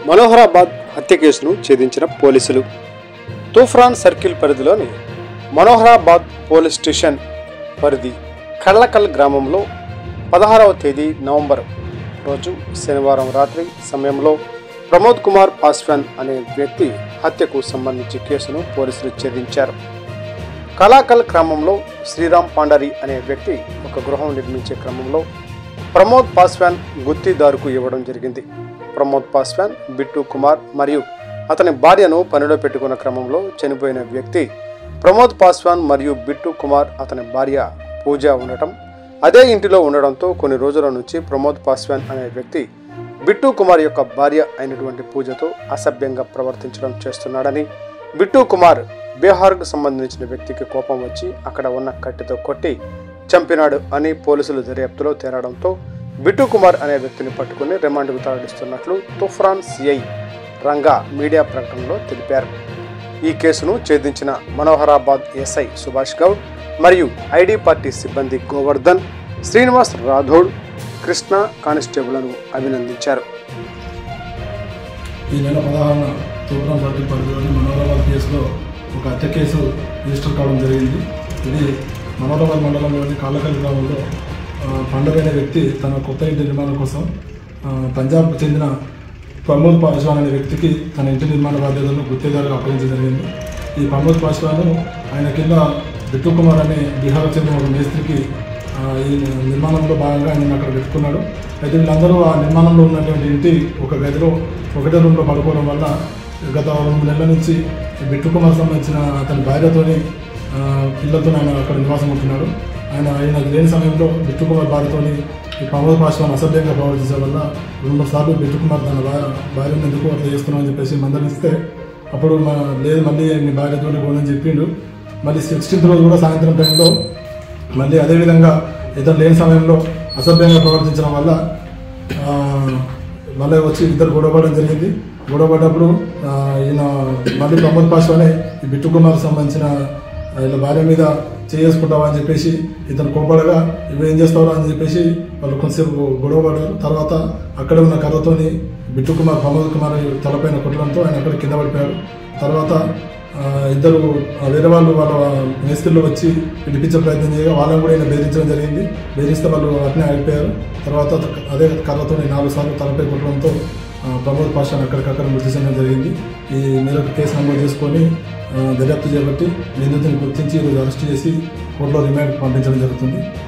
మనోహరాబాద్ హత్య కేసును ఛేదించిన పోలీసులు తూఫ్రాన్ సర్కిల్ పరిధిలోని మనోహరాబాద్ పోలీస్ స్టేషన్ పరిధి కళ్ళకల్ గ్రామంలో పదహారవ తేదీ నవంబర్ రోజు శనివారం రాత్రి సమయంలో ప్రమోద్ కుమార్ పాస్వాన్ అనే వ్యక్తి హత్యకు సంబంధించి కేసును పోలీసులు ఛేదించారు కలాకల్ గ్రామంలో శ్రీరామ్ పాండరి అనే వ్యక్తి ఒక గృహం నిర్మించే క్రమంలో ప్రమోద్ పాస్వాన్ గుత్తిదారుకు ఇవ్వడం జరిగింది ప్రమోద్ పాస్వాన్ బిట్టు కుమార్ మరియు అతని భార్యను పనిలో పెట్టుకున్న క్రమంలో చనిపోయిన వ్యక్తి ప్రమోద్ పాస్వాన్ మరియు బిట్టు కుమార్ అతని భార్య పూజ ఉండటం అదే ఇంటిలో ఉండడంతో కొన్ని రోజుల నుంచి ప్రమోద్ పాస్వాన్ అనే వ్యక్తి బిట్టు కుమార్ యొక్క భార్య అయినటువంటి పూజతో అసభ్యంగా ప్రవర్తించడం చేస్తున్నాడని బిట్టు కుమార్ బీహార్కు సంబంధించిన వ్యక్తికి కోపం వచ్చి అక్కడ ఉన్న కట్టెతో కొట్టి చంపినాడు అని పోలీసులు దర్యాప్తులో తేలడంతో బిట్టు కుమార్ అనే వ్యక్తిని పట్టుకుని రిమాండ్కు తరలిస్తున్నట్లు తుఫ్రాన్ సిఐ రంగా మీడియా ప్రకటనలో తెలిపారు ఈ కేసును ఛేదించిన మనోహరాబాద్ ఎస్ఐ సుభాష్ గౌడ్ మరియు ఐడి పార్టీ సిబ్బంది గోవర్ధన్ శ్రీనివాస్ రాథోడ్ కృష్ణ కానిస్టేబుల్ను అభినందించారు ఈ నెల పదహారున తూప్రాం సర్కిల్ పరిధిలోని మనోరాబాద్ కేసులో ఒక హత్య కేసు రిజిస్టర్ కావడం జరిగింది ఇది మనోరాబాద్ మండలంలోని కాళ్ళకల్లి గ్రామంలో ఆ, పండర్ అనే వ్యక్తి తన కొత్త ఇంటి నిర్మాణం కోసం ఆ, పంజాబ్కు చెందిన ప్రమోద్ పాస్వాన్ అనే వ్యక్తికి తన ఇంటి నిర్మాణ బాధ్యతలను గుత్తేదారుగా అప్పగించడం జరిగింది ఈ ప్రమోద్ పాస్వాన్ ఆయన కింద బిట్టు కుమార్ అనే బీహార్కు చెందిన ఒక మేస్త్రికి ఆ, ఈ నిర్మాణంలో భాగంగా ఆయన అక్కడ పెట్టుకున్నాడు అయితే వీళ్ళందరూ ఆ నిర్మాణంలో ఉన్నటువంటి ఇంటి ఒక గదిలో ఒకటే రూమ్లో పడుకోవడం వల్ల గత రెండు నెలల నుంచి బిట్టు కుమార్ సంబంధించిన అతని భార్యతోని ఆ, పిల్లలతో ఆయన అక్కడ నివాసం ఉంటున్నాడు ఆయన ఆయన లేని సమయంలో బిట్టు కుమార్ భార్యతోని ఈ ప్రమోద్ పాశ్వాన్ అసభ్యంగా ప్రవర్తించడం వల్ల రెండు సార్లు బిట్టు కుమార్ తన భార్య భార్యను ఎందుకు అట్లా చేస్తున్నావు అని చెప్పేసి మందలిస్తే అప్పుడు మన లేదు మళ్ళీ మీ భార్యతోనే పోనని చెప్పిండు మళ్ళీ సిక్స్టీన్త్ రోజు కూడా సాయంత్రం టైంలో మళ్ళీ అదేవిధంగా ఇతను లేని సమయంలో అసభ్యంగా ప్రవర్తించడం వల్ల ఆ, మళ్ళీ వచ్చి ఇద్దరు గొడవపడడం జరిగింది గొడవపడ్డప్పుడు ఆ, ఈయన మళ్ళీ ప్రమోద్ పాశ్వానే ఈ బిట్టు కుమార్ సంబంధించిన వీళ్ళ భార్య మీద చేసుకుంటావా అని చెప్పేసి ఇతను కోపడగా ఇవి ఏం చేస్తావు అని చెప్పేసి వాళ్ళు కొంతసేపు గొడవ పడ్డారు తర్వాత అక్కడ ఉన్న కర్రతోని బిట్టు కుమార్ ప్రమోద్ కుమార్ తలపైన కొట్టడంతో ఆయన అక్కడ కింద పడిపోయాడు తర్వాత ఆ, ఇద్దరు ఆ, వేరే వాళ్ళు వాళ్ళ మేస్త్రిలో వచ్చి పిలిపించే ప్రయత్నం చేయగా వాళ్ళని కూడా ఈయన బెదిరించడం జరిగింది బెదిరిస్తే వాళ్ళు అట్నే ఆగిపోయారు తర్వాత అదే కర్రతో నాలుగు సార్లు తలపై కొట్టడంతో ఆ, ప్రమోద్ పాషాన్ అక్కడికక్కడ మృతి చెందడం జరిగింది ఈ మేరకు కేసు నమోదు చేసుకొని ఆ, దర్యాప్తు చేపట్టి నిందితుని గుర్తించి ఈరోజు అరెస్ట్ చేసి కోర్టులో రిమాండ్ పంపించడం జరుగుతుంది